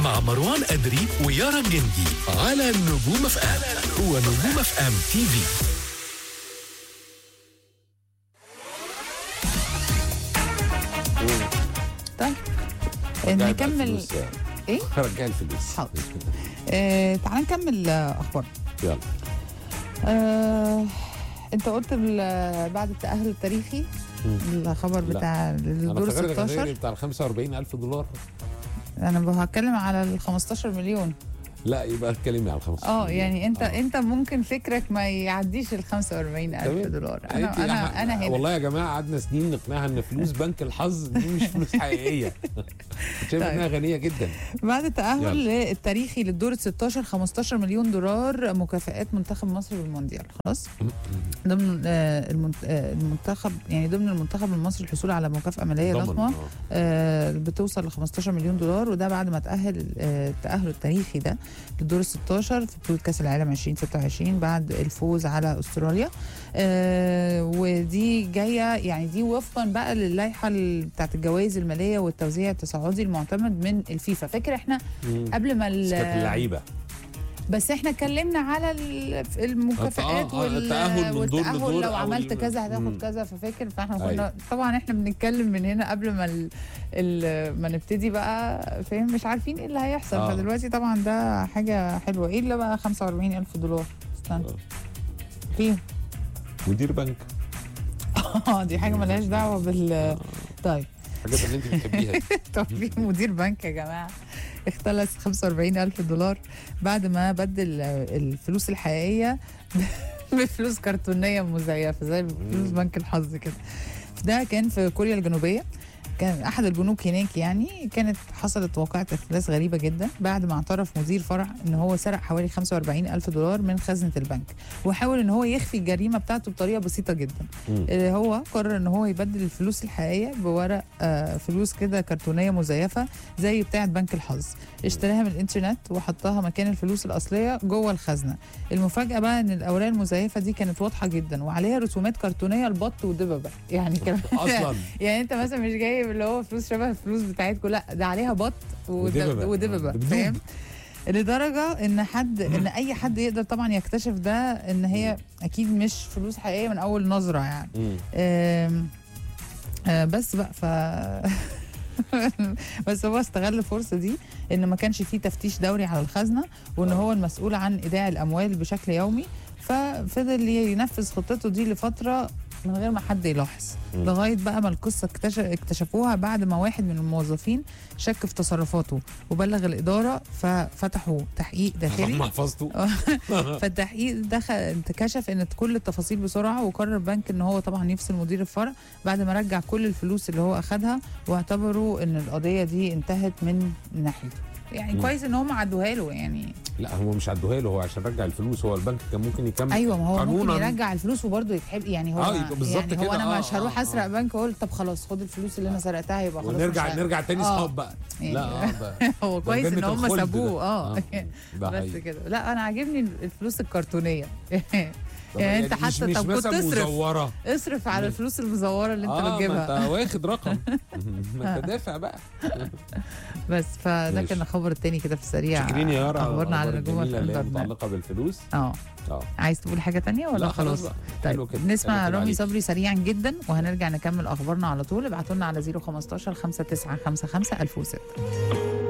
مع مروان أدري ويارا الجندي على نجوم اف ام ونجوم اف ام تي في طيب رجعي بقى نكمل الفلوس. ايه رجعي الفلوس حاضر. آه تعال نكمل آه، اخبار يلا آه انت قلت ال- بعد التاهل التاريخي مم. الخبر لا. بتاع انا الدور فاكر الغزالي 16 بتاع ال 45000 دولار انا هتكلم على ال 15 مليون لا يبقى اتكلمي على ال 15 اه يعني انت آه. انت ممكن فكرك ما يعديش ال 45000 تمام. دولار أنت- انا انا انا هنا والله يا جماعه قعدنا سنين نقنعها ان فلوس بنك الحظ دي مش فلوس حقيقيه شايف طيب. انها غنيه جدا بعد التأهل التاريخي للدور ال 16 15 مليون دولار مكافآت منتخب مصر بالمونديال خلاص ضمن آه، المنت- آه، المنتخب يعني ضمن المنتخب المصري الحصول على مكافأة مالية ضمن. ضخمة آه. آه، بتوصل ل 15 مليون دولار وده بعد ما تأهل آه، التأهل التاريخي ده للدور ال 16 في بطولة كأس العالم 2026 بعد الفوز على استراليا آه، ودي جاية يعني دي وفقا بقى للائحة ال- بتاعت الجوائز المالية والتوزيع التصاعدي المعتمد من الفيفا فاكر احنا مم. قبل ما ال- بس كانت اللعيبه بس احنا اتكلمنا على ال- المكافآت آه، آه، وال- التأهل من دور والتأهل لدور لو أو عملت ال- كذا مم. هتاخد كذا ففاكر فاحنا كنا أيوة. طبعا احنا بنتكلم من هنا قبل ما ال... ال... ما نبتدي بقى فاهم مش عارفين ايه اللي هيحصل آه. فدلوقتي طبعا ده حاجه حلوه ايه اللي بقى 45000 دولار استنى آه. فيه مدير بنك اه دي حاجه ملهاش دعوه بال طيب الحاجات اللي انت بتحبيها دي. طب في مدير بنك يا جماعه اختلس 45 ألف دولار بعد ما بدل الفلوس الحقيقية بفلوس كرتونية مزيفة زي فلوس بنك الحظ كده ده كان في كوريا الجنوبية كان احد البنوك هناك يعني كانت حصلت واقعة اختلاس غريبة جدا بعد ما اعترف مدير فرع ان هو سرق حوالي 45 الف دولار من خزنة البنك وحاول ان هو يخفي الجريمة بتاعته بطريقة بسيطة جدا مم. آه، هو قرر ان هو يبدل الفلوس الحقيقيه بورق آه، فلوس كده كرتونيه مزيفه زي بتاعه بنك الحظ اشتراها من الانترنت وحطها مكان الفلوس الاصليه جوه الخزنه المفاجاه بقى ان الاوراق المزيفه دي كانت واضحه جدا وعليها رسومات كرتونيه لبط ودببه يعني كان اصلا يعني انت مثلا مش جايب اللي هو فلوس شبه الفلوس بتاعتكم لا ده عليها بط ودب- ودببة. ودببه دبدوب. فاهم لدرجه ان حد ان اي حد يقدر طبعا يكتشف ده ان هي اكيد مش فلوس حقيقيه من اول نظره يعني مم. آم، آه، بس بقى ف بس هو استغل الفرصه دي ان ما كانش فيه تفتيش دوري على الخزنه وان هو المسؤول عن ايداع الاموال بشكل يومي ففضل ينفذ خطته دي لفتره من غير ما حد يلاحظ مم. لغايه بقى ما القصه اكتش- اكتشفوها بعد ما واحد من الموظفين شك في تصرفاته وبلغ الاداره ففتحوا تحقيق داخلي محفظته فالتحقيق دخل انكشف ان كل التفاصيل بسرعه وقرر البنك ان هو طبعا يفصل مدير الفرع بعد ما رجع كل الفلوس اللي هو اخدها واعتبروا ان القضيه دي انتهت من ناحيته يعني مم. كويس ان هم عدوها له يعني لا هو مش عدوها له هو عشان رجع الفلوس هو البنك كان ممكن يكمل ايوه ما هو ممكن قانوناً. يرجع الفلوس وبرضه يتحب يعني هو آه، يبقى بالظبط يعني هو كده، انا آه، مش هروح آه، اسرق آه. بنك واقول طب خلاص خد الفلوس اللي انا سرقتها يبقى خلاص ونرجع مش ه- نرجع تاني آه. اصحاب بقى يعني لا اه ده هو ده كويس ان جنة هم الخلد سابوه ده. اه ده بس حقيقي. كده لا انا عاجبني الفلوس الكرتونيه طب يعني انت مش- حتى مش طب كنت مثلا تصرف مزوره اصرف على الفلوس المزوره اللي انت اه ما بتجيبها انت واخد رقم ما انت دافع بقى بس فده ماشي. كان الخبر التاني كده في السريع شكرين يا يارا اخبارنا على الأخبار نجوم الجميلة اللي هي الفندق متعلقه بالفلوس اه اه عايز تقول حاجه تانية ولا لا خلاص بقى حلو طيب كده نسمع حلو كده رامي عليك. صبري سريعا جدا وهنرجع نكمل اخبارنا على طول ابعتوا لنا على 015 5955 1006